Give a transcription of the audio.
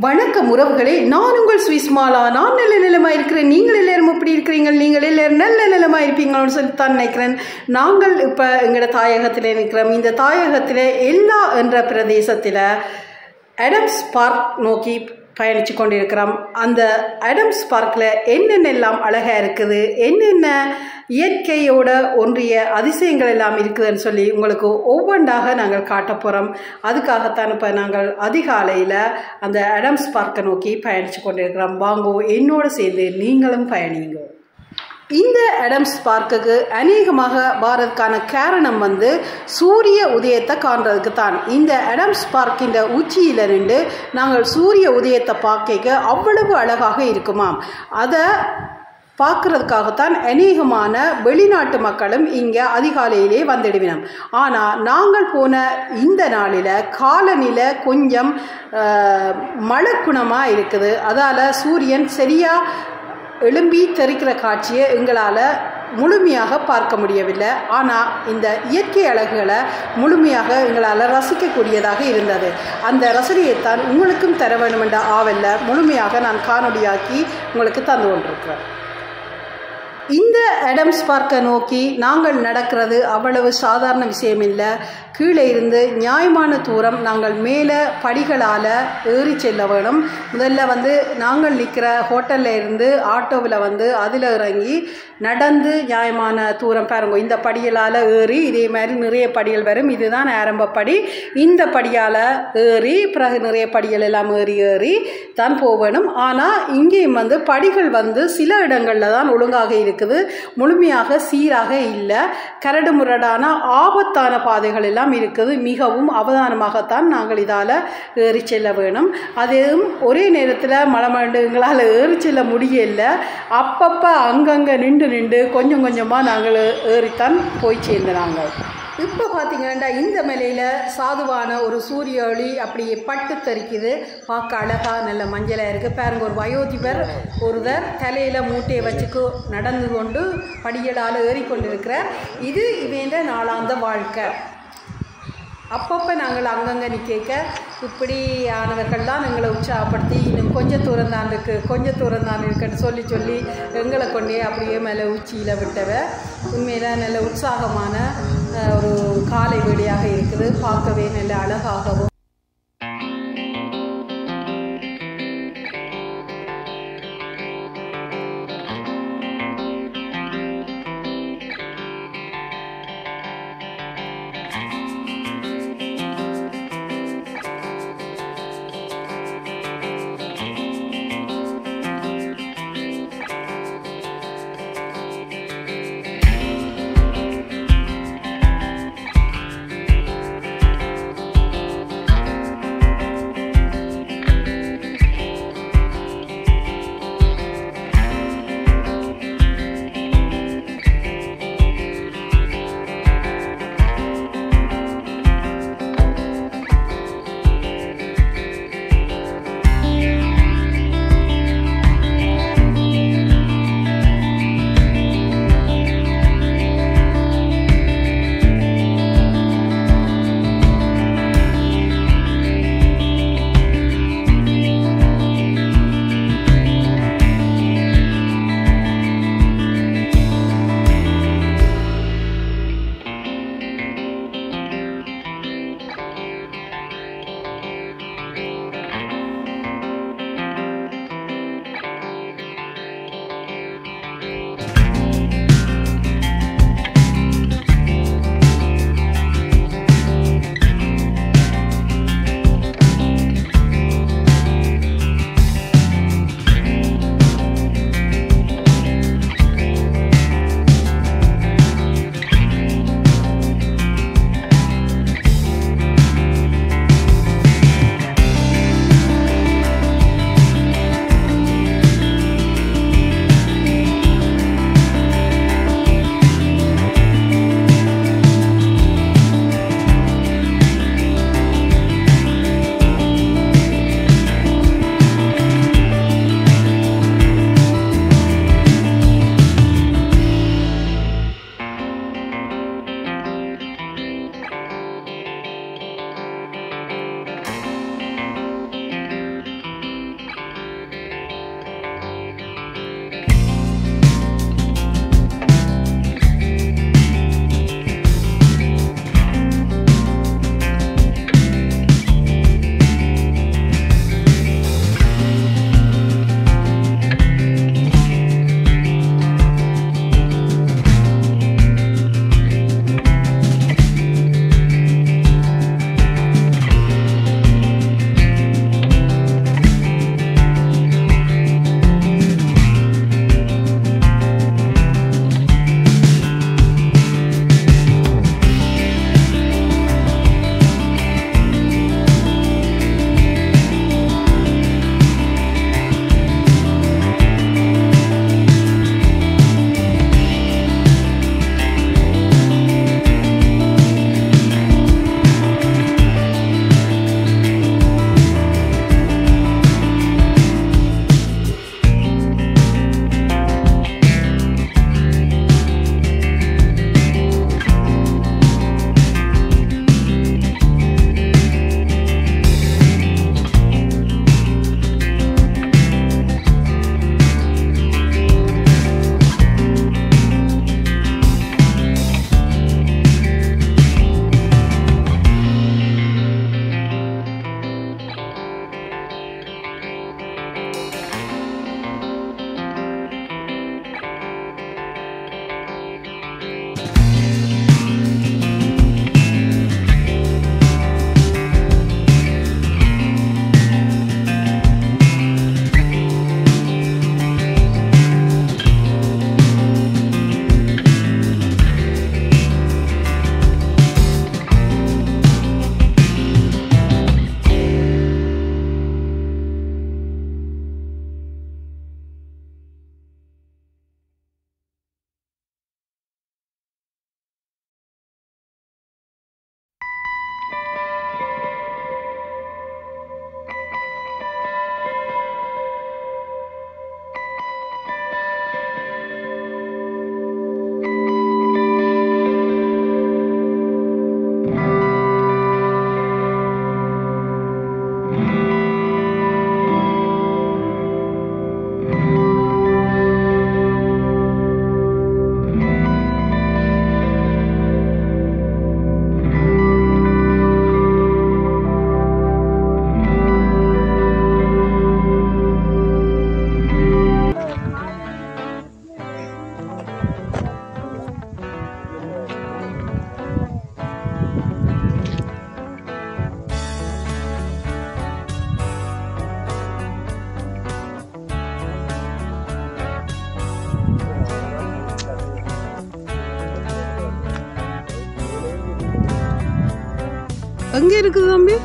வணக்கம் உறவுகளே நான் உங்கள் சுவிஸ் மாலா நான் நல்ல நிலமா இருக்கிறேன் நீங்கள் எல்லாரும் எப்படி இருக்கிறீங்க நீங்கள் எல்லாரும் நல்ல நிலமா இருப்பீங்கன்னு சொல்லி தான் நினைக்கிறேன் நாங்கள் இப்போ எங்களோட தாயகத்தில் இருக்கிறோம் இந்த தாயகத்தில் எல்லா என்ற பிரதேசத்தில் அடம்ஸ் பார்க் நோக்கி பயணித்து கொண்டிருக்கிறோம் அந்த அடம்ஸ் பார்க்கில் என்னென்னெல்லாம் அழகாக இருக்குது என்னென்ன இயற்கையோட ஒன்றிய அதிசயங்கள் எல்லாம் இருக்குதுன்னு சொல்லி உங்களுக்கு ஒவ்வொன்றாக நாங்கள் காட்ட போகிறோம் அதுக்காகத்தான் இப்போ நாங்கள் அதிகாலையில் அந்த அடம்ஸ் பார்க்கை நோக்கி பயணித்து கொண்டிருக்கிறோம் வாங்கோ என்னோடு சேர்ந்து நீங்களும் பயணிங்க இந்த அடம்ஸ் பார்க்குக்கு அநேகமாக வாரதுக்கான காரணம் வந்து சூரிய உதயத்தை காண்றதுக்கு தான் இந்த அடம்ஸ் பார்க்கின் உச்சியில் நின்று நாங்கள் சூரிய உதயத்தை பார்க்க அவ்வளவு அழகாக இருக்குமாம் அதை பார்க்கறதுக்காகத்தான் அநேகமான வெளிநாட்டு மக்களும் இங்கே அதிகாலையிலே வந்துடுவினோம் ஆனால் நாங்கள் போன இந்த நாளில் காலநிலை கொஞ்சம் மழக்குணமாக இருக்குது அதால் சூரியன் சரியாக எழும்பி தெரிக்கிற காட்சியை எங்களால் முழுமையாக பார்க்க முடியவில்லை ஆனால் இந்த இயற்கை அழகுகளை முழுமையாக எங்களால் ரசிக்கக்கூடியதாக இருந்தது அந்த ரசனையைத்தான் உங்களுக்கும் தர வேண்டும் என்ற ஆவல்ல முழுமையாக நான் காணொலியாக்கி உங்களுக்கு தந்து கொண்டிருக்கிறேன் இந்த அடம்ஸ் பார்க்கை நோக்கி நாங்கள் நடக்கிறது அவ்வளவு சாதாரண விஷயம் இல்லை கீழே இருந்து நியாயமான தூரம் நாங்கள் மேலே படிகளால் ஏறி செல்ல வேணும் முதல்ல வந்து நாங்கள் நிற்கிற ஹோட்டலில் இருந்து ஆட்டோவில் வந்து அதில் இறங்கி நடந்து நியாயமான தூரம் பாருங்க இந்த படிகளால் ஏறி இதே மாதிரி நிறைய படிகள் வரும் இதுதான் ஆரம்ப படி இந்த படியால் ஏறி பிறகு நிறைய படிகள் எல்லாம் ஏறி ஏறி தான் போகணும் ஆனால் இங்கேயும் வந்து படிகள் வந்து சில இடங்களில் தான் ஒழுங்காக இருக்குது முழுமையாக சீராக இல்லை கரடு முரடான ஆபத்தான பாதைகள் எல்லாம் இருக்குது மிகவும் அவதானமாகத்தான் நாங்கள் இதால் ஏறி செல்ல வேணும் அதுவும் ஒரே நேரத்தில் மலை மண்டு எங்களால் ஏறி செல்ல முடியல அப்பப்போ அங்கங்கே நின்று நின்று கொஞ்சம் கொஞ்சமாக நாங்கள் ஏறித்தான் போய் சேர்ந்துனாங்க இப்போ பார்த்தீங்கன்னா இந்த மலையில் சாதுவான ஒரு சூரிய ஒளி அப்படி பட்டு தெரிக்குது பார்க்க அழகாக நல்ல மஞ்சளாக இருக்குது பாருங்க ஒரு வயோதிபர் ஒருவர் தலையில் மூட்டையை வச்சுக்கு நடந்து கொண்டு படிகளால் ஏறிக்கொண்டிருக்கிறார் இது இவேண்ட நாளாந்த வாழ்க்கை அப்பப்போ நாங்கள் அங்கங்கே நிற்க இப்படியானவர்கள் தான் எங்களை உற்சாகப்படுத்தி இன்னும் கொஞ்சம் தூரம் தான் இருக்கு கொஞ்சம் தூரம் தான் இருக்குன்னு சொல்லி சொல்லி எங்களை கொண்டே அப்படியே மேலே உச்சியில் விட்டவ உண்மையில் நல்ல உற்சாகமான ஒரு காலை வேடியாக இருக்குது பார்க்கவே நல்ல அழகாகவும் எங்க இருக்குது தம்பி